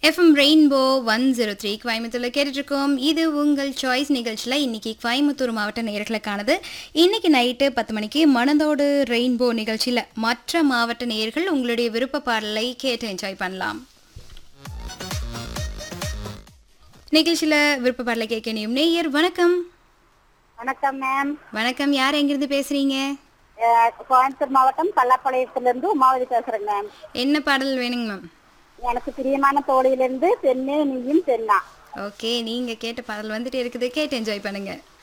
FM rainbow one zero three கோயம்புத்தூர்ல கேட்டுட்டு இருக்கோம் இது உங்கள் சாய்ஸ் நிகழ்ச்சியில் இன்னைக்கு கோயம்புத்தூர் மாவட்ட நேயர்களுக்கானது இன்னைக்கு நைட்டு பத்து மணிக்கு மனதோடு ரெயின்போ நிகழ்ச்சியில் மற்ற மாவட்ட நேயர்கள் உங்களுடைய விருப்ப பாடலை கேட்டு என்ஜாய் பண்ணலாம் நிகழ்ச்சியில் விருப்ப பாடலை கேட்க நீயும் நேயர் வணக்கம் வணக்கம் மேம் வணக்கம் யார் எங்கிருந்து பேசுறீங்க அஹ் கோயம்புத்தூர் மாவட்டம் கல்லாப்பாளையத்திலிருந்து உமாவதி பேசுறேங்க மேம் என்ன பாடல் வேணுங்க மேம் எனக்கு பிரியமான தோழியிலிருந்து பெண்ணே நீயும் பெண்ணா ஓகே நீங்க கேட்ட பாடல் வந்துட்டு இருக்குது கேட்டு என்ஜாய் பண்ணுங்க